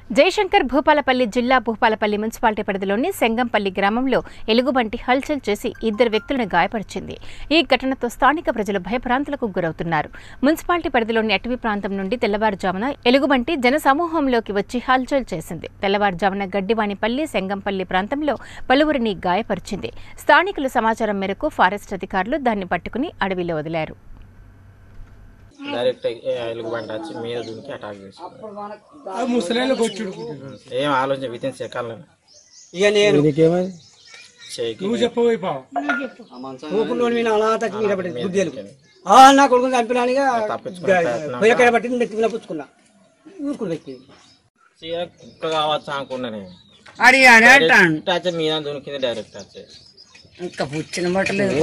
జయశంకర్ భూపాలపల్లి జిల్లా భూపాలపల్లి మున్సిపాలిటీ పరిధిలోని సెంగంపల్లి గ్రామంలో ఎలుగుబంటి హల్చల్ చేసి ఇద్దరు వ్యక్తులను గాయపరిచింది ఈ ఘటనతో స్థానిక ప్రజలు భయభ్రాంతులకు గురవుతున్నారు మున్సిపాలిటీ పరిధిలోని అటవీ ప్రాంతం నుండి తెల్లవారుజామున ఎలుగుబంటి జనసమూహంలోకి వచ్చి హల్చల్ చేసింది తెల్లవారుజామున గడ్డివాణిపల్లి సెంగంపల్లి ప్రాంతంలో పలువురిని గాయపరిచింది స్థానికుల సమాచారం మేరకు ఫారెస్ట్ అధికారులు దాన్ని పట్టుకుని అడవిలో వదిలారు డైరెక్ట్ ఎలుగుబంటి వచ్చి మీద దునికి అటాక్ చేసి ముసలాళ్ళకి వచ్చుడు ఏం ఆలోచన వితిన్ సెకండ్లో ఇక నేను చేయికి నువ్వు చెప్పబోయిపోవు ఊపులో నేను అలా తగ్గి మీద పడింది బుద్ధిలు ఆ నా కొడుకుని చంపినానిగా తప్పించుకునే ప్రయత్నం. పొయ్యకాయ పట్టింది నెత్తి మీద పుచ్చుకున్నా ఊరుకుని వ్యక్తి చీర కుక్క కావచ్చు అనుకున్నా నేను అడి అని అంటాను డైరెక్ట్ వచ్చి మీద దునికింది డైరెక్ట్ వచ్చి ఇంకా పుచ్చిన బట్టలేదు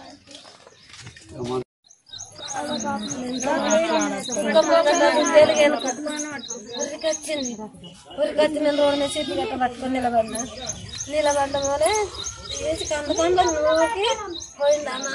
ఉరికొచ్చింది ఉరికొచ్చి నేను రోడ్డు మీద సీట్లు గట్ట పట్టుకొని నిలబడినా నిలబడ్డం వల్ల వేసి కంద కంద నూకి పోయిందన్నా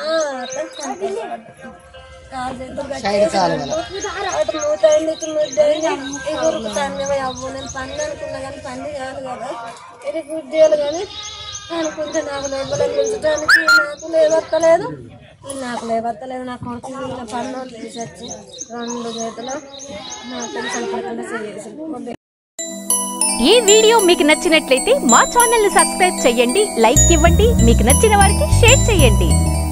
అటు మూత అయింది ఇటు ముద్ద అయింది ఈ గురుకు తన్ని అవ్వు నేను పని అనుకున్నా కానీ పని కాదు కదా ఇది గుడ్డేలు కానీ అనుకుంటే నాకు లోపల ఉంచడానికి నాకు లేవత్తలేదు నాకు లేవత్తలేదు నా కొడుకు వీళ్ళ పన్ను తీసొచ్చి రెండు చేతులు నా పెన్షన్ పడకుండా చేసి ఈ వీడియో మీకు నచ్చినట్లయితే మా ఛానల్ ని సబ్స్క్రైబ్ చేయండి లైక్ ఇవ్వండి మీకు నచ్చిన వారికి షేర్ చేయండి